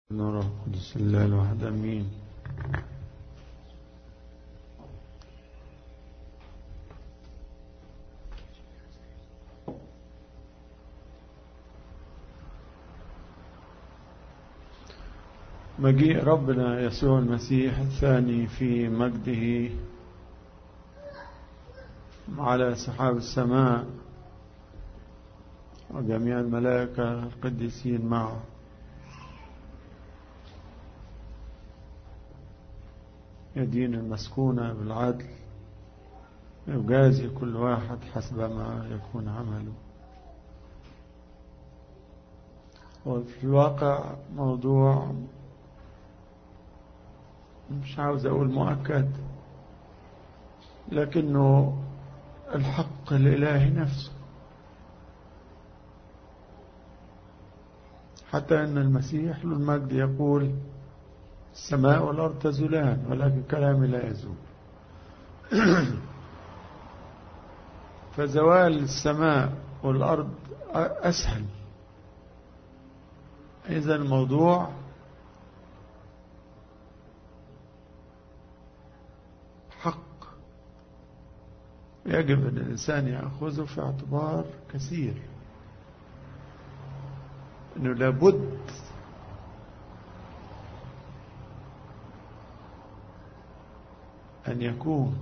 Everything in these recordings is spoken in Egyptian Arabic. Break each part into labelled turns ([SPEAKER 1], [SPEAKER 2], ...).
[SPEAKER 1] نرى قدس الله الواحد أمين مجيء ربنا يسوع المسيح الثاني في مجده على سحاب السماء وجميع الملائكة القديسين معه يدين المسكونة بالعدل يجازي كل واحد حسب ما يكون عمله وفي الواقع موضوع مش عاوز أقول مؤكد لكنه الحق الإلهي نفسه حتى أن المسيح له المجد يقول السماء والأرض تزولان ولكن كلامي لا يزول فزوال السماء والأرض أسهل إذا الموضوع حق يجب أن الإنسان يأخذه في اعتبار كثير أنه لابد أن يكون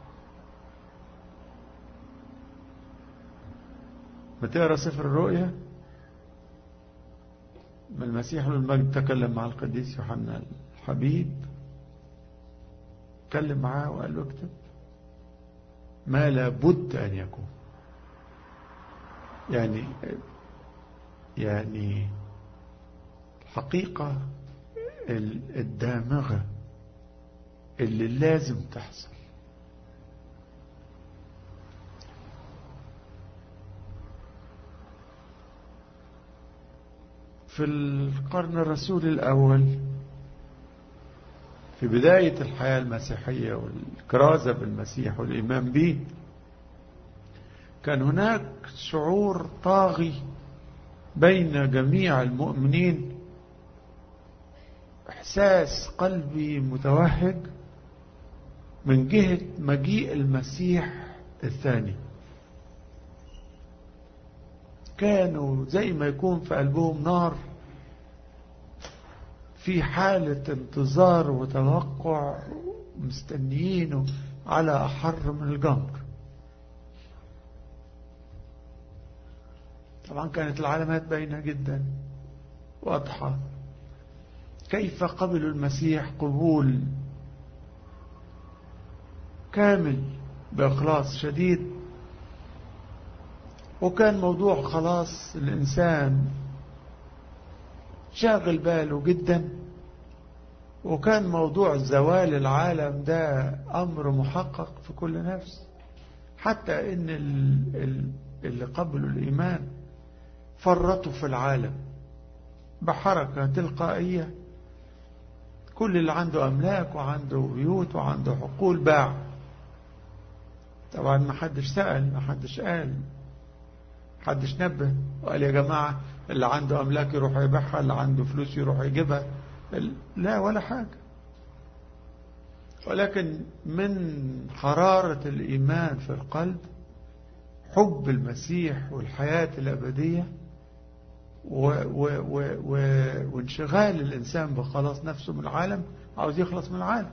[SPEAKER 1] بتقرا سفر الرؤيا ما المسيح المجد تكلم مع القديس يوحنا الحبيب تكلم معاه وقال له اكتب ما لابد أن يكون يعني يعني الحقيقة الدامغة اللي لازم تحصل في القرن الرسول الأول في بداية الحياة المسيحية والكرازة بالمسيح والإيمان به كان هناك شعور طاغي بين جميع المؤمنين إحساس قلبي متوهج من جهة مجيء المسيح الثاني كانوا زي ما يكون في قلبهم نار في حالة انتظار وتوقع مستنيينه على أحر من الجمر طبعا كانت العلامات باينة جدا واضحة كيف قبلوا المسيح قبول كامل بإخلاص شديد وكان موضوع خلاص الإنسان شاغل باله جدا وكان موضوع زوال العالم ده أمر محقق في كل نفس حتى إن اللي قبلوا الإيمان فرطوا في العالم بحركة تلقائية كل اللي عنده أملاك وعنده بيوت وعنده حقول باع طبعا ما حدش سأل ما حدش قال حدش نبه وقال يا جماعة اللي عنده أملاك يروح يبيعها اللي عنده فلوس يروح يجيبها لا ولا حاجة ولكن من حرارة الإيمان في القلب حب المسيح والحياة الأبدية و و و و وانشغال الإنسان بخلاص نفسه من العالم عاوز يخلص من العالم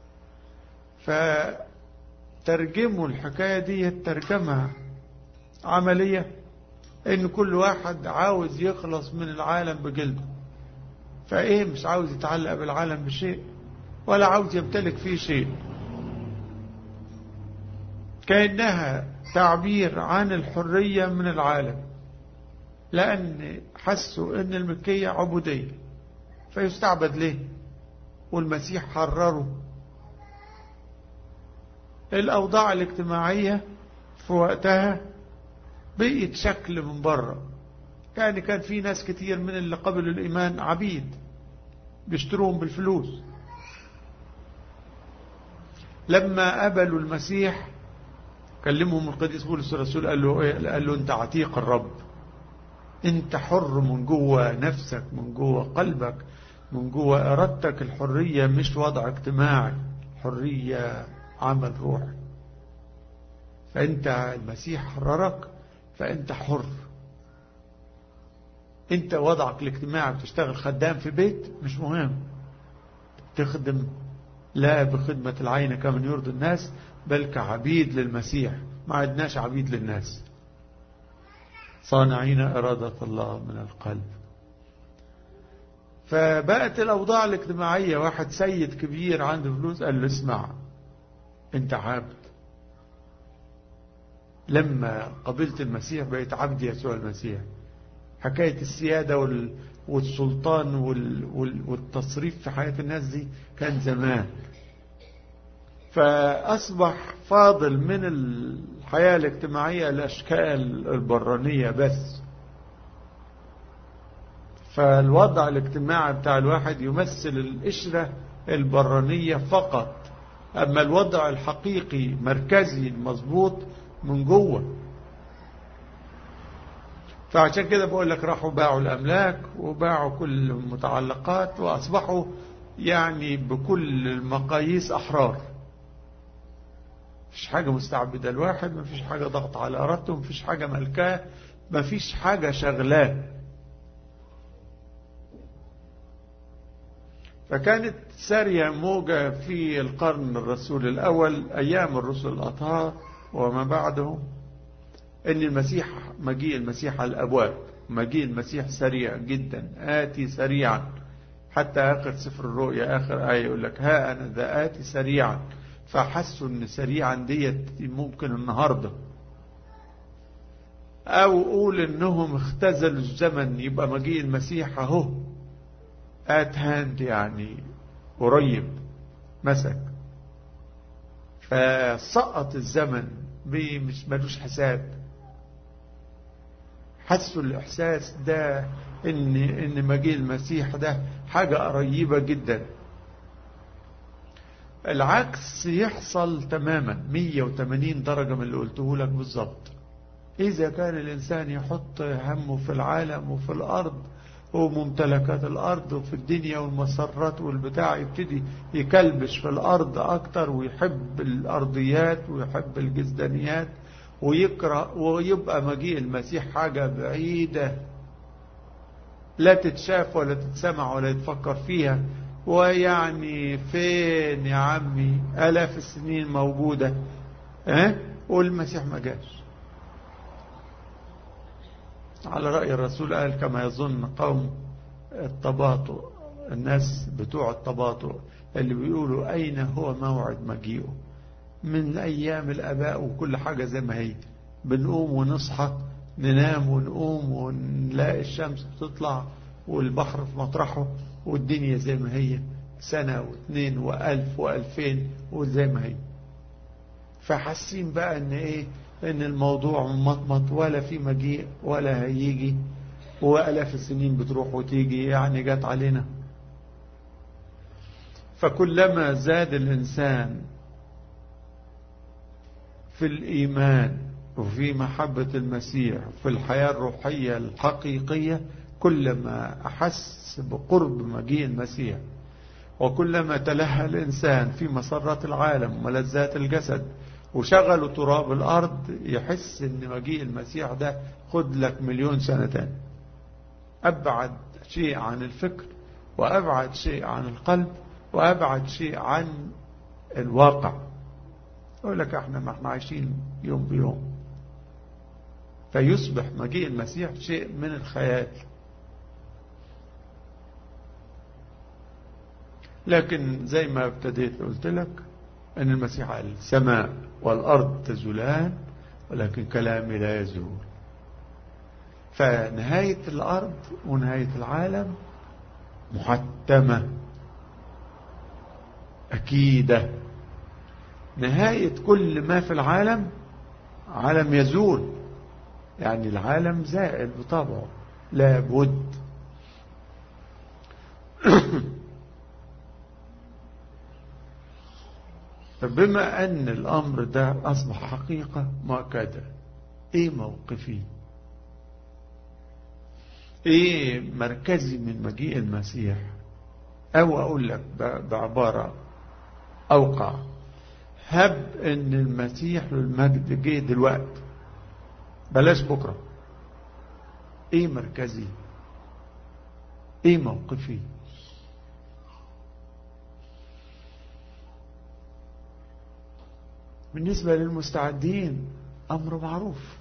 [SPEAKER 1] فترجموا الحكاية دي ترجمة عملية ان كل واحد عاوز يخلص من العالم بجلده فايه مش عاوز يتعلق بالعالم بشيء ولا عاوز يمتلك فيه شيء كأنها تعبير عن الحرية من العالم لأن حسوا أن الملكية عبودية فيستعبد ليه والمسيح حرره الأوضاع الاجتماعية في وقتها بقيت شكل من بره يعني كان في ناس كتير من اللي قبلوا الإيمان عبيد بيشتروهم بالفلوس لما قبلوا المسيح كلمهم القديس بولس الرسول قال له إيه؟ قال له انت عتيق الرب انت حر من جوه نفسك من جوه قلبك من جوه إرادتك الحرية مش وضع اجتماعي حرية عمل روحي فأنت المسيح حررك فأنت حر أنت وضعك الاجتماعي بتشتغل خدام في بيت مش مهم تخدم لا بخدمة العين كمن يرضي الناس بل كعبيد للمسيح ما عدناش عبيد للناس صانعين إرادة الله من القلب فبقت الأوضاع الاجتماعية واحد سيد كبير عنده فلوس قال له اسمع انت عبد لما قبلت المسيح بقيت عبد يسوع المسيح حكاية السيادة والسلطان والتصريف في حياة الناس دي كان زمان فأصبح فاضل من الحياة الاجتماعية الأشكال البرانية بس فالوضع الاجتماعي بتاع الواحد يمثل القشرة البرانية فقط أما الوضع الحقيقي مركزي مظبوط من جوه فعشان كده بقول لك راحوا باعوا الأملاك وباعوا كل المتعلقات وأصبحوا يعني بكل المقاييس أحرار مفيش حاجة مستعبدة الواحد مفيش حاجة ضغط على إرادته مفيش حاجة ملكاه مفيش حاجة شغلاه فكانت سارية موجة في القرن الرسول الأول أيام الرسل الأطهار وما بعده أن المسيح مجيء المسيح على الأبواب مجيء المسيح سريع جدا آتي سريعا حتى آخر سفر الرؤيا آخر آية يقول لك ها أنا ذا آتي سريعا فحسوا أن سريعا ديت ممكن النهاردة أو قول أنهم اختزلوا الزمن يبقى مجيء المسيح أهو at hand يعني قريب مسك فسقط الزمن مش ملوش حساب حسوا الإحساس ده إن إن مجيء المسيح ده حاجة قريبة جدا العكس يحصل تماما 180 درجة من اللي قلته لك بالظبط إذا كان الإنسان يحط همه في العالم وفي الأرض وممتلكات الأرض وفي الدنيا والمسرات والبتاع يبتدي يكلبش في الأرض أكتر ويحب الأرضيات ويحب الجزدانيات ويكره ويبقى مجيء المسيح حاجة بعيدة لا تتشاف ولا تتسمع ولا يتفكر فيها ويعني فين يا عمي آلاف السنين موجودة اه؟ والمسيح ما جاش على رأي الرسول قال كما يظن قوم التباطؤ الناس بتوع التباطؤ اللي بيقولوا أين هو موعد مجيئه من أيام الأباء وكل حاجة زي ما هي بنقوم ونصحى ننام ونقوم ونلاقي الشمس بتطلع والبحر في مطرحه والدنيا زي ما هي سنة واثنين وألف وألفين وزي ما هي فحاسين بقى ان ايه ان الموضوع مطمط ولا في مجيء ولا هيجي وألاف السنين بتروح وتيجي يعني جات علينا فكلما زاد الإنسان في الإيمان وفي محبة المسيح في الحياة الروحية الحقيقية كلما أحس بقرب مجيء المسيح وكلما تلهى الإنسان في مسرات العالم وملذات الجسد وشغلوا تراب الأرض يحس ان مجيء المسيح ده خد لك مليون سنة تاني أبعد شيء عن الفكر وأبعد شيء عن القلب وأبعد شيء عن الواقع يقول لك احنا ما احنا عايشين يوم بيوم فيصبح مجيء المسيح شيء من الخيال لكن زي ما ابتديت قلت لك أن المسيح قال السماء والأرض تزولان ولكن كلامي لا يزول فنهاية الأرض ونهاية العالم محتمة أكيدة نهاية كل ما في العالم عالم يزول يعني العالم زائل بطبعه لابد فبما أن الأمر ده أصبح حقيقة مؤكدة إيه موقفي إيه مركزي من مجيء المسيح أو أقول لك بعبارة أوقع هب ان المسيح للمجد جه دلوقتي بلاش بكرة ايه مركزي ايه موقفي بالنسبة للمستعدين امر معروف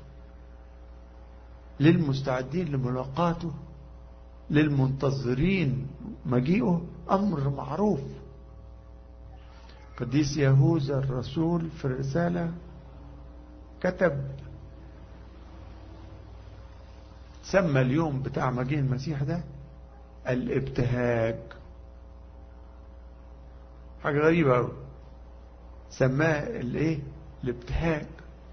[SPEAKER 1] للمستعدين لملاقاته للمنتظرين مجيئه امر معروف قديس يهوذا الرسول في الرسالة كتب سمى اليوم بتاع مجيء المسيح ده الابتهاج حاجة غريبة أوي سماه الايه الابتهاج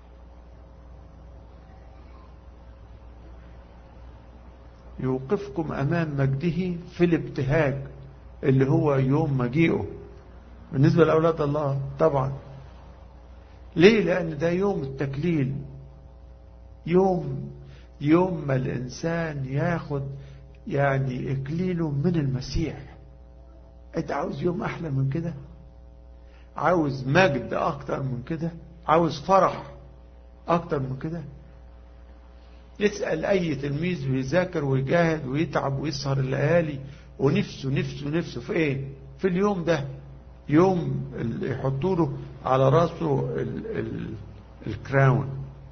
[SPEAKER 1] يوقفكم أمام مجده في الابتهاج اللي هو يوم مجيئه بالنسبة لأولاد الله طبعا ليه لأن ده يوم التكليل يوم يوم ما الإنسان ياخد يعني إكليله من المسيح أنت عاوز يوم أحلى من كده عاوز مجد أكتر من كده عاوز فرح أكتر من كده يسأل أي تلميذ ويذاكر ويجاهد ويتعب ويسهر الليالي ونفسه نفسه نفسه في إيه في اليوم ده يوم يحطوا له على راسه ال ال الكراون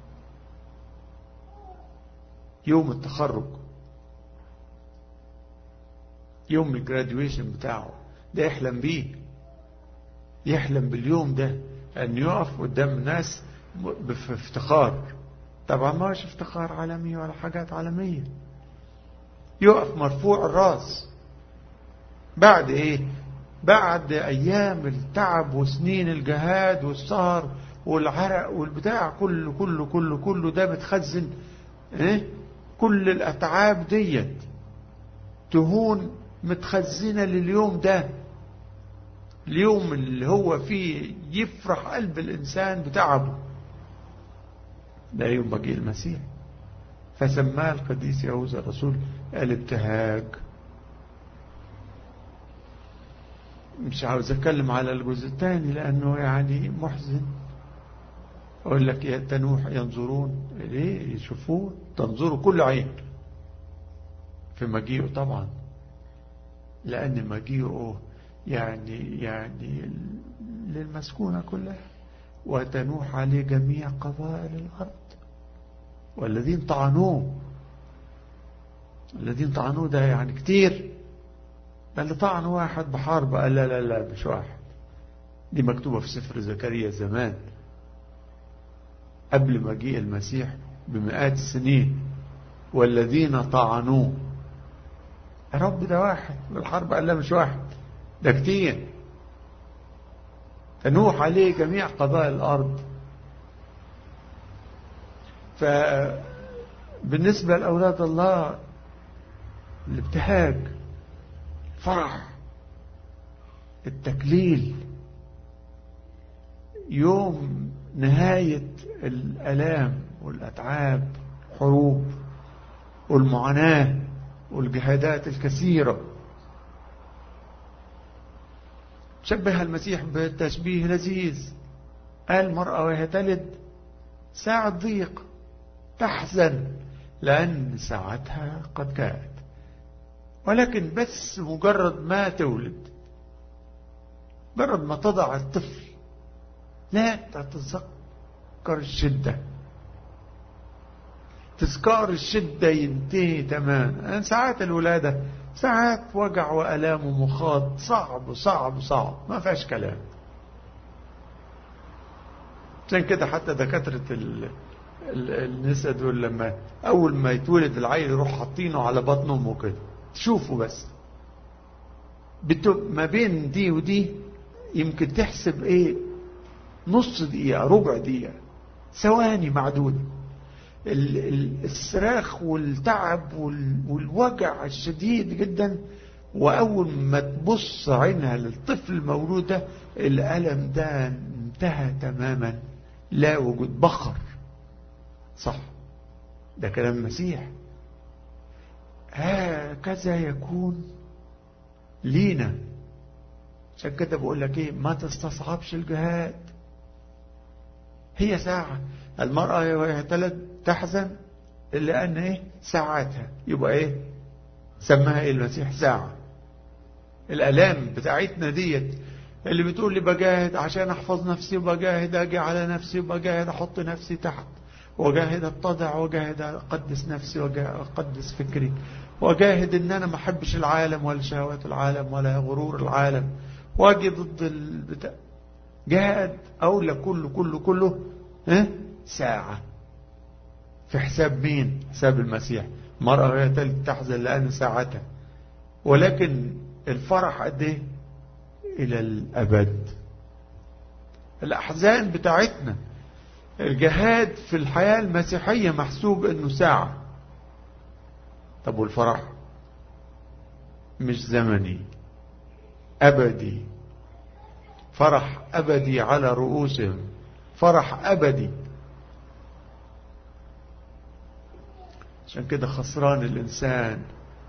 [SPEAKER 1] يوم التخرج يوم الجراديويشن بتاعه ده يحلم بيه يحلم باليوم ده أن يقف قدام ناس بافتخار طبعا ما هوش افتخار عالمي ولا حاجات عالمية يقف مرفوع الراس بعد ايه بعد أيام التعب وسنين الجهاد والسهر والعرق والبتاع كله كله كله كله ده بتخزن إيه؟ كل الأتعاب ديت تهون متخزنة لليوم ده اليوم اللي هو فيه يفرح قلب الإنسان بتعبه ده يوم مجيء المسيح فسماه القديس يهوذا الرسول الابتهاج مش عاوز اتكلم على الجزء الثاني لانه يعني محزن اقول لك يا تنوح ينظرون ليه يشوفون تنظروا كل عين في مجيئه طبعا لان مجيئه يعني يعني للمسكونة كلها وتنوح عليه جميع قبائل الأرض والذين طعنوه الذين طعنوه ده يعني كتير ده اللي طعن واحد بحرب قال لا لا لا مش واحد دي مكتوبة في سفر زكريا زمان قبل مجيء المسيح بمئات السنين والذين طعنوه يا رب ده واحد بالحرب قال لا مش واحد ده كتير تنوح عليه جميع قضاء الأرض فبالنسبة لأولاد الله الابتهاج فرح التكليل يوم نهاية الألام والأتعاب حروب والمعاناة والجهادات الكثيرة شبه المسيح بتشبيه لذيذ قال المرأة وهي تلد ساعة ضيق تحزن لأن ساعتها قد جاءت ولكن بس مجرد ما تولد مجرد ما تضع الطفل لا تتذكر الشدة تذكار الشدة ينتهي تماما ساعات الولادة ساعات وجع وألام ومخاض صعب صعب صعب ما فيهاش كلام عشان كده حتى دكاترة النساء دول لما أول ما يتولد العيل يروح حاطينه على بطن أمه كده تشوفوا بس ما بين دي ودي يمكن تحسب ايه نص دقيقة ربع دقيقة ثواني معدودة الصراخ والتعب والوجع الشديد جدا وأول ما تبص عينها للطفل المولود ده الألم ده انتهى تماما لا وجود بخر صح ده كلام المسيح هكذا يكون لينا عشان كده بقول لك ايه ما تستصعبش الجهاد هي ساعة المرأة وهي تلد تحزن إلا أن إيه ساعتها يبقى إيه سماها إيه المسيح ساعة الألام بتاعتنا ديت اللي بتقول لي بجاهد عشان أحفظ نفسي وبجاهد أجي على نفسي وبجاهد أحط نفسي تحت وجاهد اتضع وجاهد أقدس نفسي وأقدس فكري وجاهد ان انا ما احبش العالم ولا شهوات العالم ولا غرور العالم واجي ضد البتاع جهاد اولى كله كله كله ها ساعة في حساب مين حساب المسيح مرأة وهي تحزن لأن ساعتها ولكن الفرح قد ايه الى الابد الاحزان بتاعتنا الجهاد في الحياة المسيحية محسوب انه ساعة طب والفرح مش زمني أبدي فرح أبدي على رؤوسهم فرح أبدي عشان كده خسران الإنسان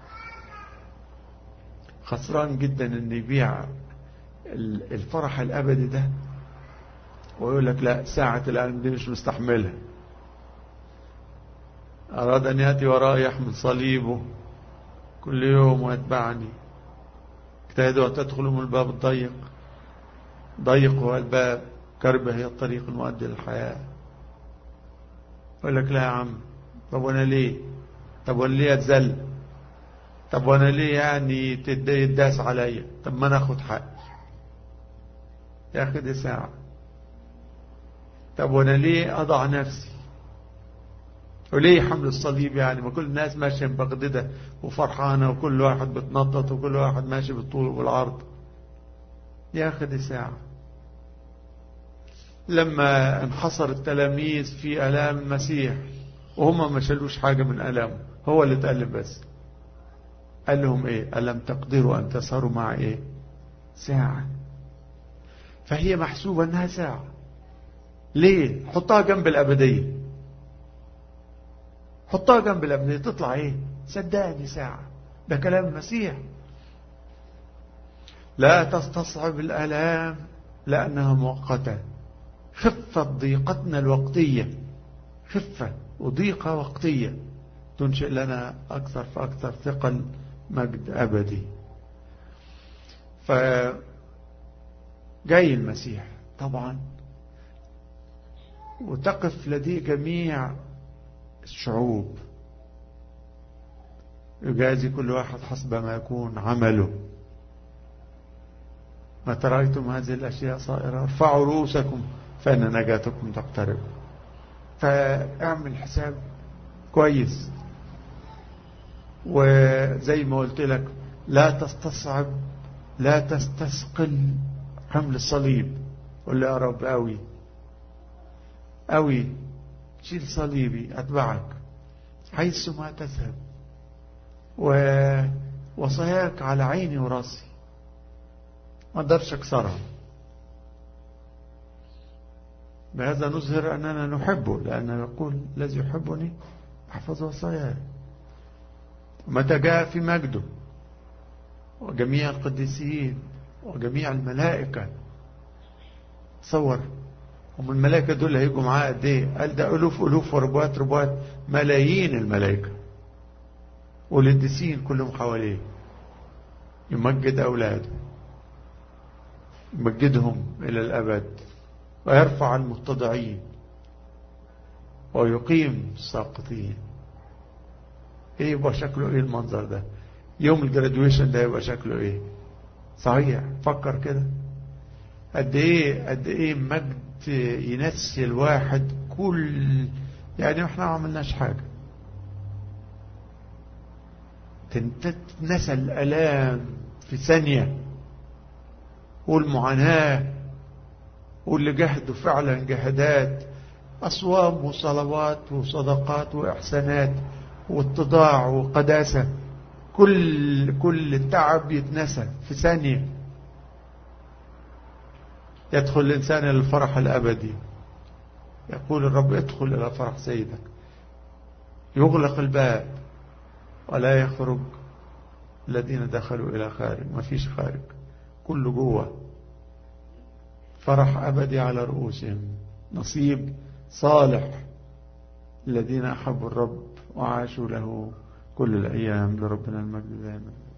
[SPEAKER 1] خسران جدا ان يبيع الفرح الأبدي ده ويقول لك لا ساعة الألم دي مش مستحملها أراد أن يأتي وراء يحمل صليبه كل يوم ويتبعني اجتهدوا وتدخلوا من الباب الضيق ضيق هو الباب كربة هي الطريق المؤدي للحياة يقول لك لا يا عم طب وانا ليه طب وانا ليه اتذل طب وانا ليه يعني تداس عليا طب ما ناخد حقي يا اخي دي ساعة طب وانا ليه اضع نفسي وليه حمل الصليب يعني ما كل الناس ماشية مبغددة وفرحانة وكل واحد بتنطط وكل واحد ماشي بالطول والعرض يا أخي دي ساعة لما انحصر التلاميذ في ألام المسيح وهم ما شالوش حاجة من ألامه هو اللي تألم بس قال لهم ايه ألم تقدروا أن تسهروا مع ايه ساعة فهي محسوبة انها ساعة ليه حطها جنب الأبدية حطها جنب الأبدية تطلع ايه صدقني ساعة ده كلام المسيح لا تستصعب الآلام لأنها مؤقتة خفة ضيقتنا الوقتية خفة وضيقة وقتية تنشئ لنا أكثر فأكثر ثقل مجد أبدي فجاي المسيح طبعا وتقف لديه جميع الشعوب يجازي كل واحد حسب ما يكون عمله متى رأيتم هذه الأشياء صائرة ارفعوا رؤوسكم فإن نجاتكم تقترب فاعمل حساب كويس وزي ما قلت لك لا تستصعب لا تستثقل حمل الصليب قل لي يا رب قوي قوي شيل صليبي أتبعك حيث ما تذهب ووصاياك على عيني وراسي ما اقدرش اكسرها بهذا نظهر أننا نحبه لأنه يقول الذي يحبني أحفظ وصاياه متى جاء في مجده وجميع القديسين وجميع الملائكة تصور هم الملائكة دول هيجوا معاه قد ايه قال ده ألوف ألوف وربوات ربوات ملايين الملائكة والقديسين كلهم حواليه يمجد أولاده يمجدهم إلى الأبد ويرفع المتضعين ويقيم الساقطين ايه يبقى شكله ايه المنظر ده يوم الجرادويشن ده يبقى شكله ايه صحيح فكر كده قد ايه قد ايه مجد ينسي الواحد كل يعني احنا ما عملناش حاجه تنسى الالام في ثانيه والمعاناه واللي جهدوا فعلا جهادات أصوام وصلوات وصدقات وإحسانات واتضاع وقداسة كل كل التعب يتنسى في ثانية يدخل الإنسان إلى الفرح الأبدي يقول الرب ادخل إلى فرح سيدك يغلق الباب ولا يخرج الذين دخلوا إلى خارج ما فيش خارج كله جوه فرح أبدي على رؤوسهم نصيب صالح الذين أحبوا الرب وعاشوا له كل الأيام لربنا المجد دائما